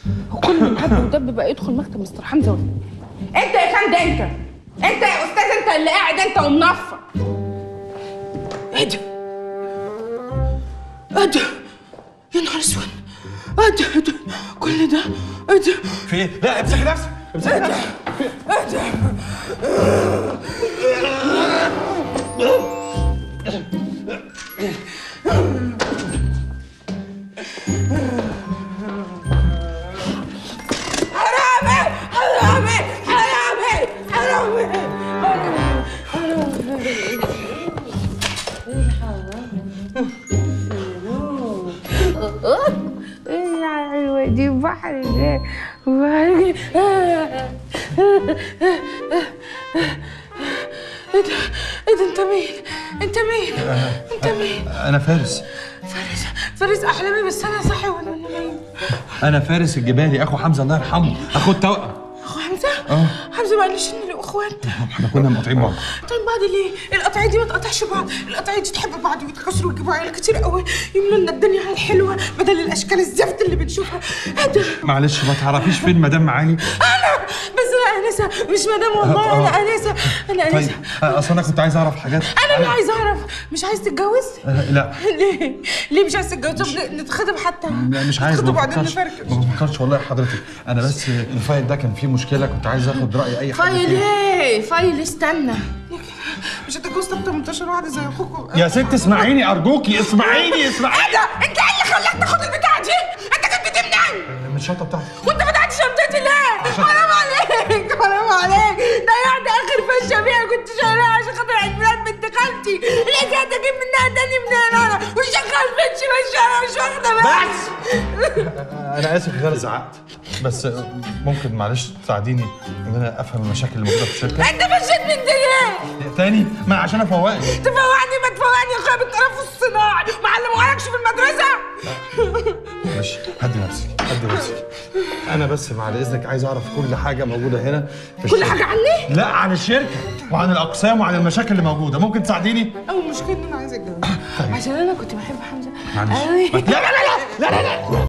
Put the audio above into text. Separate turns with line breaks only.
وكل من هب ودب بقى يدخل مكتب مستر حمزه ولا انت يا فندم انت انت يا استاذ انت اللي قاعد انت ومنفض ايه ده؟ ايه ده؟ يا نهار اسود ايه ده ايه ده؟ كل ده ايه ده؟
في ايه؟ لا امسك نفسك امسك نفسك
ايه ده؟ حرامي حرامي حرامي حرامي ايه يا حلوة دي بحر ده بحر ايه ده ايه ده انت مين انت مين انت مين
انا فارس
فارس فارس احلامي بس انا صحي ولا انا نايم
انا فارس الجبالي اخو حمزه الله يرحمه اخو التوأم
اخو حمزه
اه.
حمزه ما قاليش ان له اخوات
احنا كنا مقاطعين بعض
طيب بعد ليه؟ القطعية دي ما تقطعش بعض، القطعية دي تحب بعض ويتكسروا ويجيبوا عيال كتير قوي يملوا لنا الدنيا على الحلوة بدل الأشكال الزفت اللي بنشوفها، هذا
معلش ما تعرفيش فين مدام معالي
أنا بس أنا آنسة مش مدام والله
اه.
أنا آنسة أنا
طيب
آنسة
آه، اصل انا كنت عايز اعرف حاجات
أنا اللي عايزة أعرف مش عايز تتجوز؟
آه، لا
ليه؟ ليه مش عايز تتجوز؟ طب نتخطب حتى
لا مش عايز
نتخطب
ما
وبعدين
بفكرش
نفركش
ما بفكرش والله يا حضرتك انا بس الفايل ده كان فيه مشكله كنت عايز اخد راي اي حد
فايل
فيه
ايه؟ فايل استنى مش هتتجوز طب 18 واحده زي اخوكم
يا ست اسمعيني ارجوكي اسمعيني اسمعيني
ايه ده؟ انت ايه اللي خلاك تاخد البتاعه دي؟ انت كنت بتمنعني
من الشنطه بتاعتي
وانت فتحت شنطتي ليه؟ حرام عليك حرام عليك ضيعت اخر فشه فيها كنت شايلها عشان خاطر عيد ميلاد بنت خالتي ليه كده تجيب منها تاني منين انا وشغال بنتي مش انا مش واخده بالي
انا اسف ان انا زعقت بس ممكن معلش تساعديني ان انا افهم المشاكل اللي موجوده في الشركه
انت مشيت من دي ليه؟
تاني ما عشان افوقك
تفوقني ما تفوقني يا اخويا بالتنفس الصناعي ما علموهالكش في المدرسه
معلش هدي نفسك هدي نفسك انا بس بعد اذنك عايز اعرف كل حاجه موجوده هنا في
كل
الشركة.
حاجه عني؟
لا عن الشركه وعن الاقسام وعن المشاكل اللي موجوده ممكن تساعديني
اول مشكله ان انا عايزه اتجوز عشان انا كنت بحب حمزه
معلش
قوي
لا لا لا لا لا لا, لا.